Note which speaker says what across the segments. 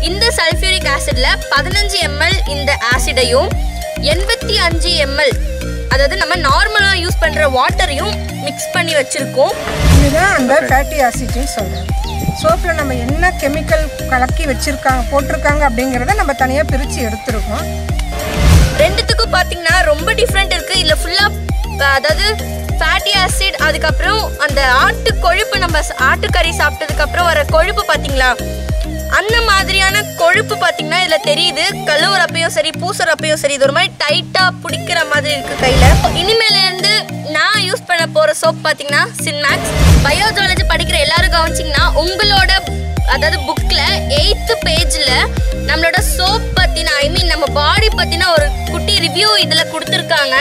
Speaker 1: இந்த சல்ஃபியூரிக் ஆசிட்ல பதினஞ்சு எம்எல் இந்த ஆசிடையும் எண்பத்தி அஞ்சு எம்எல் அதாவது நம்ம நார்மலாக யூஸ் பண்ணுற வாட்டரையும் மிக்ஸ் பண்ணி வச்சுருக்கோம்
Speaker 2: இதுதான் அந்த ஃபேட்டி ஆசிட்னு சொல்கிறோம் சோப்பில் நம்ம என்ன கெமிக்கல் கலக்கி வச்சுருக்காங்க போட்டிருக்காங்க அப்படிங்கிறத நம்ம தனியாக பிரித்து எடுத்துருக்கோம்
Speaker 1: ரெண்டுத்துக்கும் பார்த்தீங்கன்னா ரொம்ப டிஃப்ரெண்ட் இருக்குது இதில் ஃபுல்லாக அதாவது ஃபேட்டி ஆசிட் அதுக்கப்புறம் அந்த ஆட்டு கொழுப்பு நம்ம ச- ஆட்டுக்கறி சாப்பிட்டதுக்கப்புறம் வர கொழுப்பு பார்த்தீங்களா அந்த மாதிரியான கொழுப்பு பார்த்தீங்கன்னா இதில் தெரியுது கழுவுறப்பையும் சரி பூசுறப்பையும் சரி இது ஒரு மாதிரி டைட்டாக பிடிக்கிற மாதிரி இருக்குது கையில் இனிமேலேருந்து நான் யூஸ் பண்ண போகிற சோப் பார்த்தீங்கன்னா சின்மேக்ஸ் பயோஜாலஜி படிக்கிற எல்லாரும் கவனிச்சிங்கன்னா உங்களோட அதாவது புக்கில் எயித்து பேஜில் நம்மளோட சோப் பற்றின ஐ மீன் நம்ம பாடி பற்றின ஒரு குட்டி ரிவ்யூ இதில் கொடுத்துருக்காங்க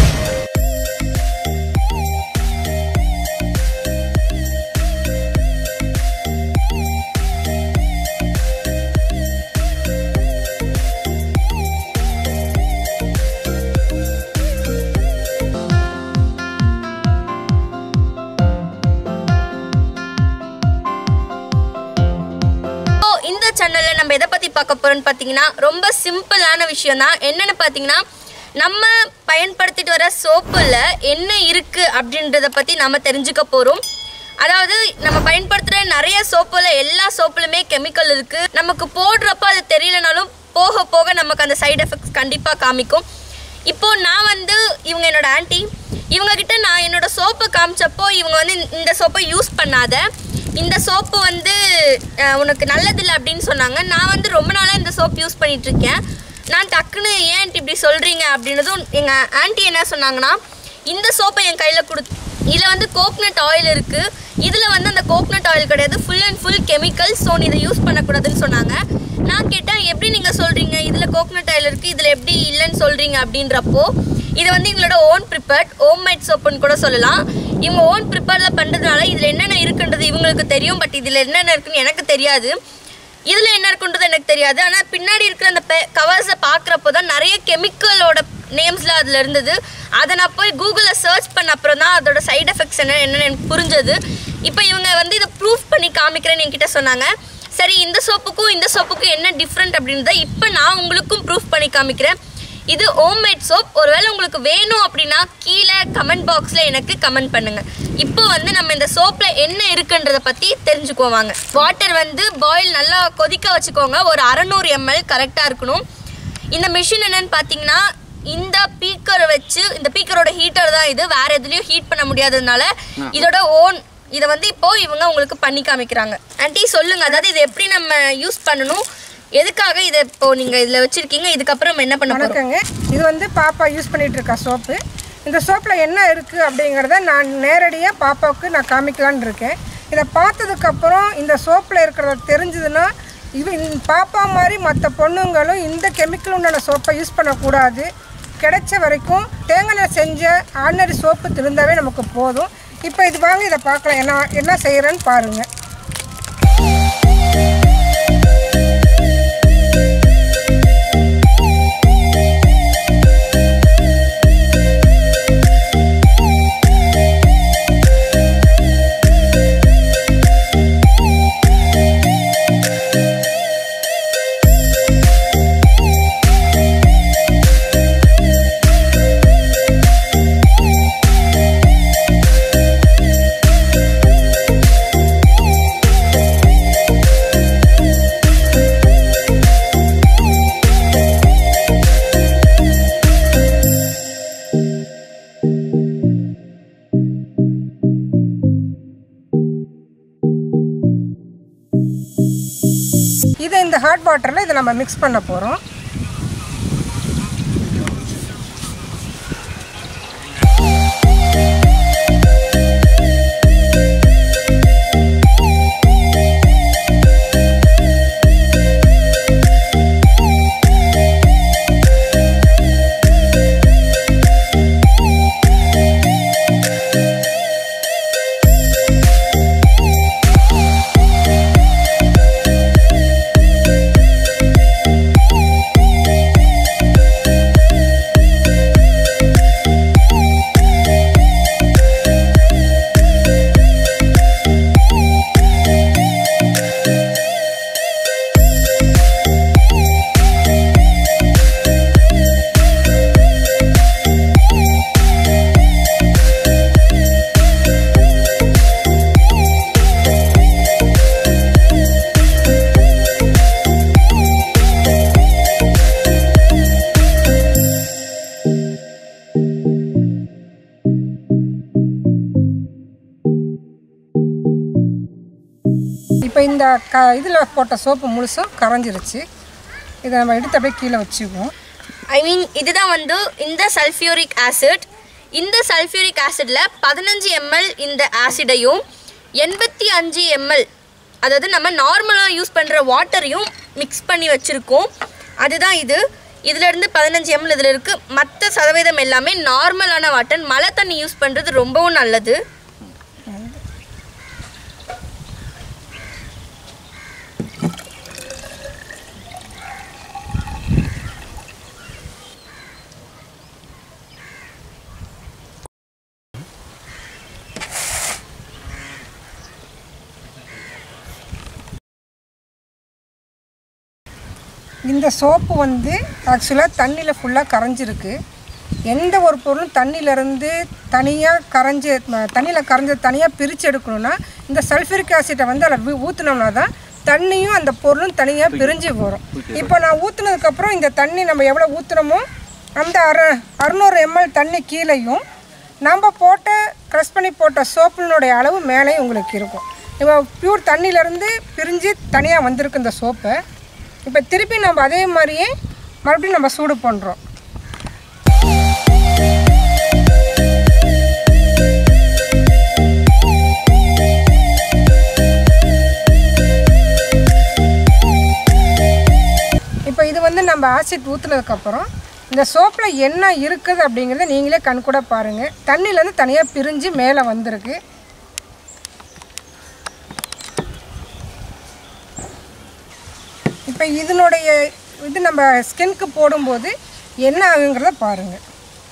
Speaker 1: ஸோ இந்த சேனலில் நம்ம எதை பற்றி பார்க்க போகிறோம்னு பார்த்தீங்கன்னா ரொம்ப சிம்பிளான விஷயம் தான் என்னென்னு பார்த்தீங்கன்னா நம்ம பயன்படுத்திட்டு வர சோப்பில் என்ன இருக்குது அப்படின்றத பற்றி நம்ம தெரிஞ்சுக்க போகிறோம் அதாவது நம்ம பயன்படுத்துகிற நிறைய சோப்பில் எல்லா சோப்புலுமே கெமிக்கல் இருக்குது நமக்கு போடுறப்ப அது தெரியலனாலும் போக போக நமக்கு அந்த சைடு எஃபெக்ட்ஸ் கண்டிப்பாக காமிக்கும் இப்போ நான் வந்து இவங்க என்னோட ஆன்ட்டி இவங்க கிட்ட நான் என்னோட சோப்பை காமிச்சப்போ இவங்க வந்து இந்த- இந்த சோப்பை யூஸ் பண்ணாத இந்த சோப்பு வந்து அஹ், உனக்கு நல்லதில்லை அப்படின்னு சொன்னாங்க நான் வந்து ரொம்ப நாளாக இந்த சோப் யூஸ் பண்ணிட்டு இருக்கேன் நான் டக்குன்னு ஏன் ஆண்டி இப்படி சொல்கிறீங்க அப்படின்னதும் எங்கள் ஆன்ட்டி என்ன சொன்னாங்கன்னா இந்த சோப்பை என் கையில் கொடு இதில் வந்து கோக்னட் ஆயில் இருக்குது இதில் வந்து அந்த கோக்னட் ஆயில் கிடையாது full and full chemical so நீ இதை யூஸ் பண்ணக்கூடாதுன்னு சொன்னாங்க நான் கேட்டேன் எப்படி நீங்கள் சொல்கிறீங்க இதில் கோக்னட் ஆயில் இருக்குது இதில் எப்படி இல்லைன்னு சொல்கிறீங்க அப்படின்றப்போ இது வந்து எங்களோட ஓன் ப்ரிப்பேர்ட் ஹோம் மேட் சோப்புன்னு கூட சொல்லலாம் இவங்க ஓன் ப்ரிப்பேரில் பண்ணுறதுனால இதில் என்னென்ன இருக்குன்றது இவங்களுக்கு தெரியும் பட் இதில் என்னென்ன இருக்குன்னு எனக்கு தெரியாது இதில் என்ன இருக்குன்றது எனக்கு தெரியாது ஆனால் பின்னாடி இருக்கிற அந்த கவர்ஸை பார்க்குறப்போ தான் நிறைய கெமிக்கலோட நேம்ஸ்லாம் அதில் இருந்தது அதை நான் போய் கூகுளில் சர்ச் பண்ண அப்புறம் தான் அதோட சைடு எஃபெக்ட்ஸ் என்ன என்னன்னு எனக்கு புரிஞ்சது இப்போ இவங்க வந்து இதை ப்ரூஃப் பண்ணி காமிக்கிறேன்னு என்கிட்ட சொன்னாங்க சரி இந்த சோப்புக்கும் இந்த சோப்புக்கும் என்ன டிஃப்ரெண்ட் அப்படின்றத இப்போ நான் உங்களுக்கும் ப்ரூஃப் பண்ணி காமிக்கிறேன் இது ஹோம்மேட் சோப் ஒருவேளை உங்களுக்கு வேணும் அப்படின்னா கீழே கமெண்ட் பாக்ஸில் எனக்கு கமெண்ட் பண்ணுங்க இப்போ வந்து நம்ம இந்த சோப்பில் என்ன இருக்குன்றத பற்றி தெரிஞ்சுக்குவோம் வாங்க வாட்டர் வந்து பாயில் நல்லா கொதிக்க வச்சுக்கோங்க ஒரு அறநூறு எம்எல் கரெக்டாக இருக்கணும் இந்த மிஷின் என்னன்னு பார்த்தீங்கன்னா இந்த பீக்கரை வச்சு இந்த பீக்கரோட ஹீட்டர் தான் இது வேற எதுலயும் ஹீட் பண்ண முடியாததுனால இதோட ஓன் இதை வந்து இப்போ இவங்க உங்களுக்கு பண்ணி காமிக்கிறாங்க ஆன்ட்டி சொல்லுங்க அதாவது இது எப்படி நம்ம யூஸ் பண்ணணும் எதுக்காக இதை இப்போ நீங்க இதுல வச்சிருக்கீங்க இதுக்கப்புறம் நம்ம என்ன பண்ண போறோம்
Speaker 2: வணக்கங்க இது வந்து பாப்பா யூஸ் பண்ணிட்டு இருக்கா சோப்பு இந்த சோப்பில் என்ன இருக்குது அப்படிங்கிறத நான் நேரடியாக பாப்பாவுக்கு நான் காமிக்கலான்னு இருக்கேன் இதை பார்த்ததுக்கப்புறம் இந்த சோப்பில் இருக்கிறத தெரிஞ்சதுன்னா இது இந்த பாப்பா மாதிரி மற்ற பொண்ணுங்களும் இந்த கெமிக்கல் உண்டான சோப்பை யூஸ் பண்ணக்கூடாது கிடைச்ச வரைக்கும் தேங்காய் செஞ்ச ஆர்டினரி சோப்பு திருந்தாவே நமக்கு போதும் இப்போ இது வாங்க இதை பார்க்கலாம் என்ன என்ன செய்கிறேன்னு பாருங்கள் இதை இந்த ஹாட் வாட்டரில் இதை நம்ம மிக்ஸ் பண்ண போகிறோம் இந்த க இதில் போட்ட சோப்பு முழுசும் கரைஞ்சிருச்சு இதை நம்ம எடுத்து அப்படியே கீழே வச்சுக்குவோம்
Speaker 1: ஐ மீன் இதுதான் வந்து இந்த சல்ஃபியூரிக் ஆசிட் இந்த சல்ஃபியூரிக் ஆசிடில் பதினஞ்சு எம்எல் இந்த ஆசிடையும் எண்பத்தி அஞ்சு எம்எல் அதாவது நம்ம நார்மலாக யூஸ் பண்ணுற வாட்டரையும் மிக்ஸ் பண்ணி வச்சுருக்கோம் அதுதான் இது இதுலேருந்து பதினஞ்சு எம்எல் இதில் இருக்குது மற்ற சதவீதம் எல்லாமே நார்மலான வாட்டர் மழை தண்ணி யூஸ் பண்ணுறது ரொம்பவும் நல்லது
Speaker 2: இந்த சோப்பு வந்து ஆக்சுவலாக தண்ணியில் ஃபுல்லாக கரைஞ்சிருக்கு எந்த ஒரு பொருளும் தண்ணியிலேருந்து தனியாக கரைஞ்சி தண்ணியில் கரைஞ்ச தனியாக பிரித்து எடுக்கணும்னா இந்த சல்ஃபரிக் ஆசிட்டை வந்து அதில் ஊற்றினோம்னா தான் தண்ணியும் அந்த பொருளும் தனியாக பிரிஞ்சு வரும் இப்போ நான் ஊற்றுனதுக்கப்புறம் இந்த தண்ணி நம்ம எவ்வளோ ஊற்றுனோமோ அந்த அற அறுநூறு எம்எல் தண்ணி கீழேயும் நம்ம போட்ட க்ரஷ் பண்ணி போட்ட சோப்பினுடைய அளவு மேலேயும் உங்களுக்கு இருக்கும் இப்போ பியூர் தண்ணியிலேருந்து பிரிஞ்சு தனியாக வந்திருக்கு இந்த சோப்பை இப்போ திருப்பி நம்ம அதே மாதிரியே மறுபடியும் நம்ம சூடு பண்ணுறோம் இப்போ இது வந்து நம்ம ஆசிட் ஊற்றுனதுக்கப்புறம் இந்த சோப்பில் என்ன இருக்குது அப்படிங்கிறத நீங்களே கண் கூட பாருங்கள் தண்ணியிலேருந்து தனியாக பிரிஞ்சு மேலே வந்திருக்கு இப்போ இதனுடைய இது நம்ம ஸ்கின்க்கு போடும்போது என்ன ஆகுங்கிறத பாருங்கள்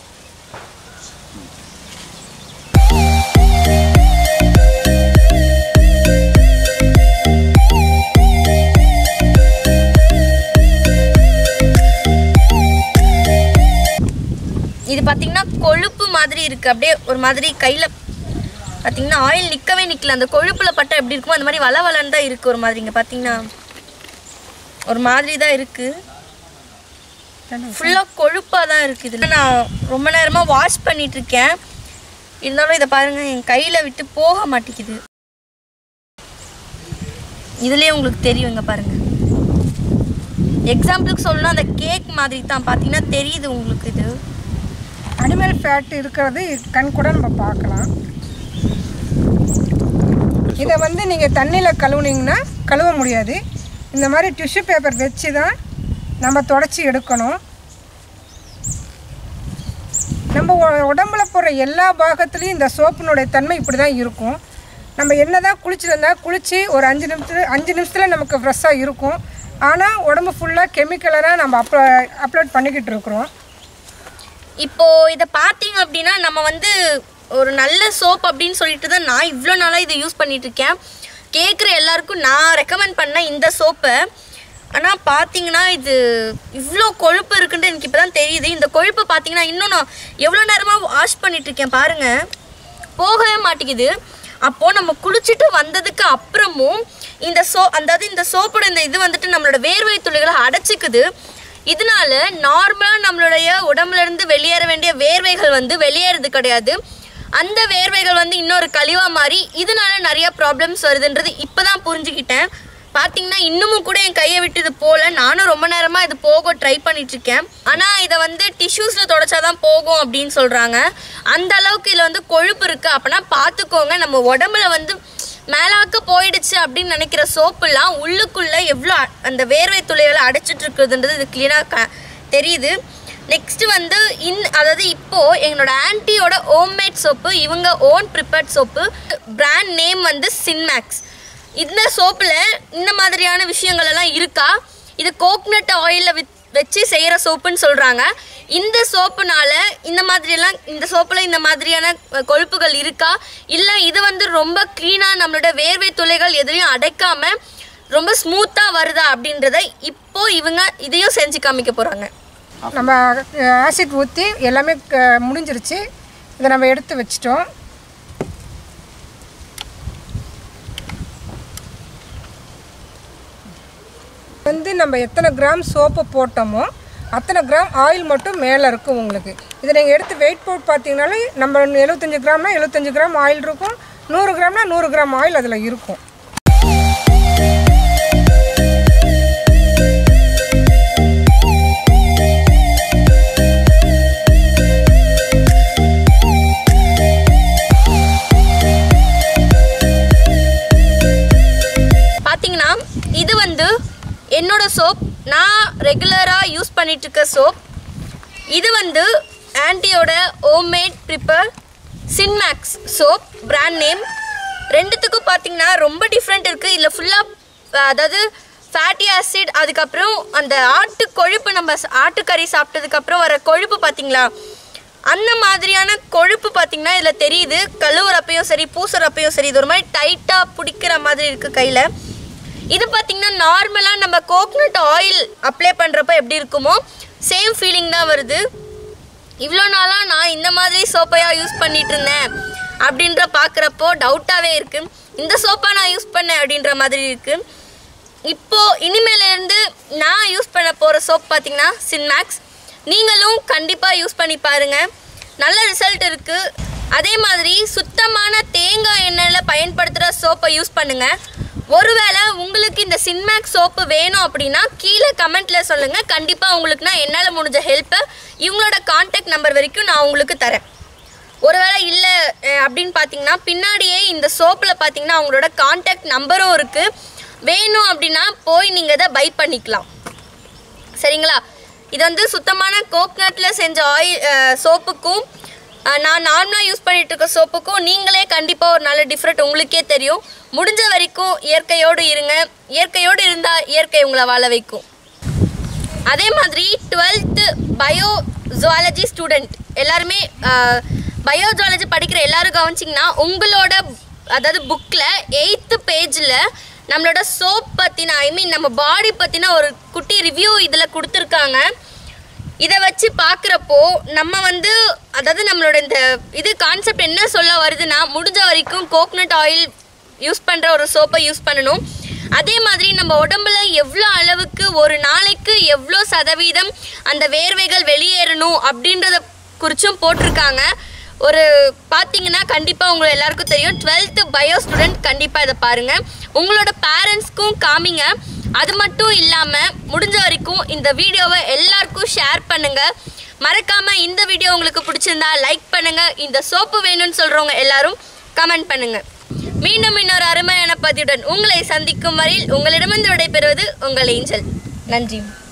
Speaker 1: இது பார்த்தீங்கன்னா கொழுப்பு மாதிரி இருக்குது அப்படியே ஒரு மாதிரி கையில் பார்த்தீங்கன்னா ஆயில் நிற்கவே நிற்கல அந்த கொழுப்பில் பட்டா எப்படி இருக்குமோ அந்த மாதிரி வள வளன்னு தான் இருக்குது ஒரு மாதிரி இங்கே பார்த்தீங்கன்னா ஒரு மாதிரி தான் இருக்குது ஃபுல்லாக கொழுப்பாக தான் இருக்குது இதில் நான் ரொம்ப நேரமாக வாஷ் பண்ணிட்டு இருக்கேன் இருந்தாலும் இதை பாருங்கள் என் கையில் விட்டு போக மாட்டேங்குது இதுலேயே உங்களுக்கு தெரியும் இங்கே பாருங்கள் எக்ஸாம்பிளுக்கு சொல்லணும்னா அந்த கேக் மாதிரி தான் பார்த்தீங்கன்னா தெரியுது உங்களுக்கு இது
Speaker 2: அனிமல் ஃபேட் இருக்கிறது கண் கூட நம்ம பார்க்கலாம் இதை வந்து நீங்கள் தண்ணியில் கழுவுனீங்கன்னா கழுவ முடியாது இந்த மாதிரி டிஷ்யூ பேப்பர் வச்சு தான் நம்ம தொடச்சி எடுக்கணும் நம்ம உ- உடம்புல போடுற எல்லா பாகத்துலேயும் இந்த சோப்பினுடைய தன்மை இப்படி தான் இருக்கும் நம்ம என்ன தான் குளிச்சிருந்தா குளித்து ஒரு அஞ்சு நிமிஷத்துல அஞ்சு நிமிஷத்தில் நமக்கு ஃப்ரெஷ்ஷாக இருக்கும் ஆனால் உடம்பு ஃபுல்லாக கெமிக்கலராக நம்ம அப்ளோ அப்லோட் பண்ணிக்கிட்டு இருக்கிறோம்
Speaker 1: இப்போ இதை பார்த்தீங்க அப்படின்னா நம்ம வந்து ஒரு நல்ல சோப் அப்படின்னு சொல்லிட்டு தான் நான் இவ்வளோ நாளாக இதை யூஸ் பண்ணிட்டு இருக்கேன் கேட்குற எல்லாருக்கும் நான் ரெக்கமெண்ட் பண்ண இந்த சோப்பை ஆனால் பார்த்தீங்கன்னா இது இவ்வளோ கொழுப்பு இருக்குன்ட்டு எனக்கு இப்போ தான் தெரியுது இந்த கொழுப்பு பார்த்தீங்கன்னா இன்னும் நான் எவ்வளோ நேரமாக வாஷ் பண்ணிட்டு இருக்கேன் பாருங்கள் போகவே மாட்டேங்குது அப்போது நம்ம குளிச்சுட்டு வந்ததுக்கு அப்புறமும் இந்த சோ அதாவது இந்த சோப்போட இந்த இது வந்துட்டு நம்மளோட வேர்வை துளிகளை அடைச்சிக்குது இதனால நார்மலாக நம்மளுடைய உடம்புல இருந்து வெளியேற வேண்டிய வேர்வைகள் வந்து வெளியேறது கிடையாது அந்த வேர்வைகள் வந்து இன்னொரு கழிவா மாறி இதனால நிறைய ப்ராப்ளம்ஸ் வருதுன்றது இப்போ தான் புரிஞ்சுக்கிட்டேன் பார்த்தீங்கன்னா இன்னமும் கூட என் கையை விட்டு இது போகல நானும் ரொம்ப நேரமாக இது போக ட்ரை பண்ணிட்டு இருக்கேன் ஆனால் இதை வந்து டிஷ்யூஸில் தொடச்சாதான் போகும் அப்படின்னு சொல்கிறாங்க அந்த அளவுக்கு இதில் வந்து கொழுப்பு இருக்குது அப்போனா பார்த்துக்கோங்க நம்ம உடம்புல வந்து மேலாக்க போயிடுச்சு அப்படின்னு நினைக்கிற சோப்புலாம் உள்ளுக்குள்ளே எவ்வளோ அ- அந்த வேர்வை துளைகளை அடைச்சிட்டு இருக்குதுன்றது இது க்ளீனாக தெரியுது நெக்ஸ்ட் வந்து இன் அதாவது இப்போ எங்களோட ஆன்ட்டியோட ஹோம்மேட் சோப்பு இவங்க own prepared soap brand name வந்து சின்மேக்ஸ் இந்த சோப்பில் இந்த மாதிரியான விஷயங்கள் எல்லாம் இருக்கா இது கோக்னட் ஆயிலில் வித் வச்சு செய்கிற சோப்புன்னு சொல்கிறாங்க இந்த சோப்புனால இந்த மாதிரியெல்லாம் இந்த சோப்பில் இந்த மாதிரியான அஹ், கொழுப்புகள் இருக்கா இல்லை இது வந்து ரொம்ப க்ளீனாக நம்மளோட வேர்வை துளைகள் எதுலையும் அடைக்காம ரொம்ப ஸ்மூத்தாக வருதா அப்படின்றத இப்போ இவங்க இதையும் செஞ்சு காமிக்க போகிறாங்க
Speaker 2: நம்ம ஆசிட் ஊற்றி எல்லாமே க- முடிஞ்சிருச்சு இதை நம்ம எடுத்து வச்சிட்டோம் வந்து நம்ம எத்தனை கிராம் சோப்பு போட்டோமோ அத்தனை கிராம் ஆயில் மட்டும் மேலே இருக்கும் உங்களுக்கு இதை நீங்கள் எடுத்து வெயிட் போட்டு பார்த்தீங்கனாலே நம்ம எழுபத்தஞ்சு கிராம்னா எழுபத்தஞ்சு கிராம் ஆயில் இருக்கும் நூறு கிராம்னா நூறு கிராம் ஆயில் அதில் இருக்கும்
Speaker 1: சோப் நான் ரெகுலராக யூஸ் பண்ணிட்டு இருக்க சோப் இது வந்து ஆன்டியோட homemade prepare Sinmax soap brand name ரெண்டுத்துக்கும் பார்த்தீங்கன்னா ரொம்ப டிஃப்ரெண்ட் இருக்குது இதில் ஃபுல்லாக அதாவது ஃபேட்டி ஆசிட் அதுக்கப்புறம் அந்த ஆட்டு கொழுப்பு நம்ம ச- ஆட்டுக்கறி சாப்பிட்டதுக்கப்புறம் வர கொழுப்பு பார்த்தீங்களா அந்த மாதிரியான கொழுப்பு பார்த்தீங்கன்னா இதில் தெரியுது கழுவுறப்பையும் சரி பூசுறப்பையும் சரி இது ஒரு மாதிரி டைட்டாக பிடிக்கிற மாதிரி இருக்குது கையில் இது பார்த்தீங்கன்னா நார்மலாக நம்ம கோகனட் ஆயில் அப்ளை பண்ணுறப்ப எப்படி இருக்குமோ சேம் ஃபீலிங் தான் வருது இவ்வளோ நாளாக நான் இந்த மாதிரி சோப்பையாக யூஸ் பண்ணிட்டு இருந்தேன் அப்படின்ற பார்க்குறப்போ டவுட்டாகவே இருக்குது இந்த சோப்பா நான் யூஸ் பண்ணேன் அப்படின்ற மாதிரி இருக்குது இப்போது இனிமேலேருந்து நான் யூஸ் பண்ண போகிற சோப் பார்த்தீங்கன்னா சின்மேக்ஸ் நீங்களும் கண்டிப்பாக யூஸ் பண்ணி பாருங்கள் நல்ல ரிசல்ட் இருக்குது அதே மாதிரி சுத்தமான தேங்காய் எண்ணெயில் பயன்படுத்துகிற சோப்பை யூஸ் பண்ணுங்கள் ஒருவேளை உங்களுக்கு இந்த சின்மேக்ஸ் சோப்பு வேணும் அப்படின்னா கீழே கமெண்ட்டில் சொல்லுங்கள் கண்டிப்பாக உங்களுக்கு நான் என்னால் முடிஞ்ச ஹெல்ப்பை இவங்களோட காண்டாக்ட் நம்பர் வரைக்கும் நான் உங்களுக்கு தரேன் ஒருவேளை இல்லை அஹ், அப்படின்னு பார்த்தீங்கன்னா பின்னாடியே இந்த சோப்பில் பார்த்தீங்கன்னா அவங்களோட காண்டாக்ட் நம்பரும் இருக்குது வேணும் அப்படின்னா போய் நீங்கள் இதை பை பண்ணிக்கலாம் சரிங்களா இது வந்து சுத்தமான கோக்னட்டில் செஞ்ச ஆயில் சோப்புக்கும் அஹ், நான் நார்மலாக யூஸ் பண்ணிட்டு இருக்க சோப்புக்கும் நீங்களே கண்டிப்பாக ஒரு நல்ல டிஃப்ரெண்ட் உங்களுக்கே தெரியும் முடிஞ்ச வரைக்கும் இயற்கையோடு இருங்க இயற்கையோடு இருந்தால் இயற்கை உங்களை வாழ வைக்கும் அதே மாதிரி டுவெல்த்து பயோ ஜுவாலஜி ஸ்டூடெண்ட் எல்லாருமே பயோ ஜுவாலஜி படிக்கிற எல்லாரும் கவனிச்சிங்கன்னா உங்களோட அதாவது புக்கில் எயித்து பேஜில் நம்மளோட சோப் பற்றின ஐ மீன் நம்ம பாடி பற்றின ஒரு குட்டி ரிவ்யூ இதில் கொடுத்துருக்காங்க இதை வச்சு பார்க்குறப்போ நம்ம வந்து அதாவது நம்மளோட இந்த இது கான்செப்ட் என்ன சொல்ல வருதுன்னா முடிஞ்ச வரைக்கும் கோகனட் ஆயில் யூஸ் பண்ணுற ஒரு சோப்பை யூஸ் பண்ணணும் அதே மாதிரி நம்ம உடம்புல எவ்வளோ அளவுக்கு ஒரு நாளைக்கு எவ்வளோ சதவீதம் அந்த வேர்வைகள் வெளியேறணும் அப்படின்றத குறிச்சும் போட்டிருக்காங்க ஒரு பார்த்தீங்கன்னா கண்டிப்பாக உங்களுக்கு எல்லாருக்கும் தெரியும் டுவெல்த்து பயோ ஸ்டூடெண்ட் கண்டிப்பாக இதை பாருங்கள் உங்களோட பேரண்ட்ஸ்க்கும் காமிங்க அது மட்டும் இல்லாமல் முடிஞ்ச வரைக்கும் இந்த வீடியோவை எல்லாருக்கும் ஷேர் பண்ணுங்கள் மறக்காமல் இந்த வீடியோ உங்களுக்கு பிடிச்சிருந்தா லைக் பண்ணுங்கள் இந்த சோப்பு வேணும்னு சொல்கிறவங்க எல்லாரும் கமெண்ட் பண்ணுங்கள் மீண்டும் இன்னொரு அருமையான பதிவுடன் உங்களை சந்திக்கும் வரையில் உங்களிடமிருந்து விடைபெறுவது உங்கள் ஏஞ்சல் நன்றி